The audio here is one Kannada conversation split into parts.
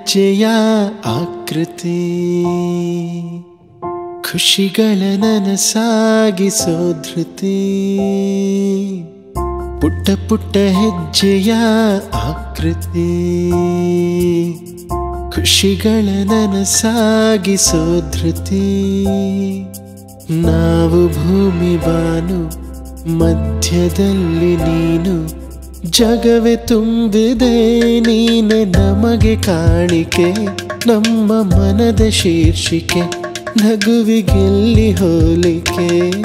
ಹೆಜ್ಜೆಯ ಆಕೃತಿ ಖುಷಿಗಳ ನನಸಾಗಿಸೋ ಧೃತಿ ಪುಟ್ಟ ಪುಟ್ಟ ಹೆಜ್ಜೆಯ ಆಕೃತಿ ಖುಷಿಗಳ ನನಸಾಗಿಸೋ ಧೃತಿ ನಾವು ಭೂಮಿ ಬಾನು ಮಧ್ಯದಲ್ಲಿ ನೀನು ಜಗವೇ ತುಂಬಿದೆ ನೀನೆ ನಮಗೆ ಕಾಣಿಕೆ ನಮ್ಮ ಮನದ ಶೀರ್ಷಿಕೆ ನಗುವಿಗೆಲ್ಲಿ ಹೋಲಿಕೆ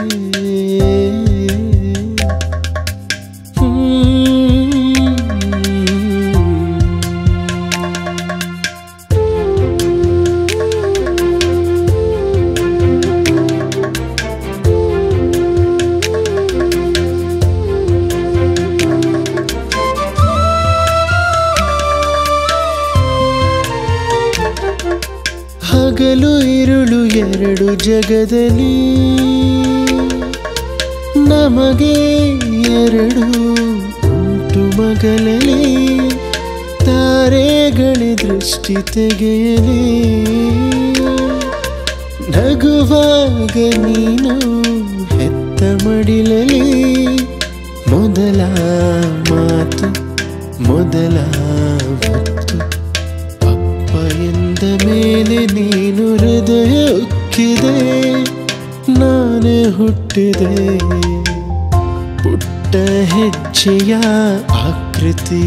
ಹಗಲು ಇರುಳು ಎರಡು ಜಗದಲ್ಲಿ ನಮಗೆ ಎರಡು ಉಂಟು ಮಗಲಲಿ ತಾರೆಗಳೆ ದೃಷ್ಟಿ ತೆಗೆಯಲಿ ನಗುವಾಗ ನೀನು ಹೆತ್ತ ಮಡಿಲಲಿ ಮೊದಲ ಮಾತು ಮೊದಲ ಹೊತ್ತು ಅಪ್ಪ ಎಂದ ಮೇಲೆ ನೀನು ಹೃದಯ ಉಕ್ಕಿದೆ ನಾನೇ ಹುಟ್ಟಿದೆ ಪುಟ್ಟ ಹೆಜ್ಜೆಯ ಆಕೃತಿ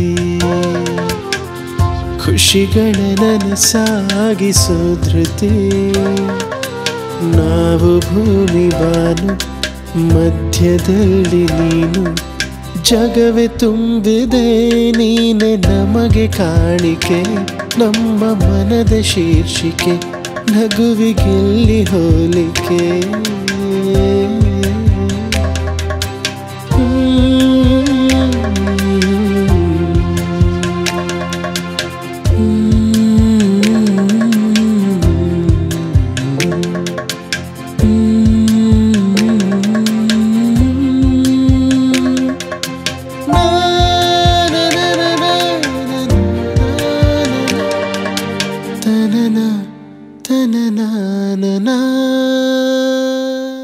ಖುಷಿಗಳ ನನಸಾಗಿಸೋ ಧೃತಿ ನಾವು ಭೂಮಿ ಬಾನು ಮಧ್ಯದಲ್ಲಿ ನೀನು ಜಗವೇ ತುಂಬಿದೆ ನೀನೆ ನಮಗೆ ಕಾಣಿಕೆ ನಮ್ಮ ಮನದ ಶೀರ್ಷಿಕೆ ನಗುವಿಗೆಲ್ಲಿ ಹೋಲಿಕೆ ತನನ ತನನ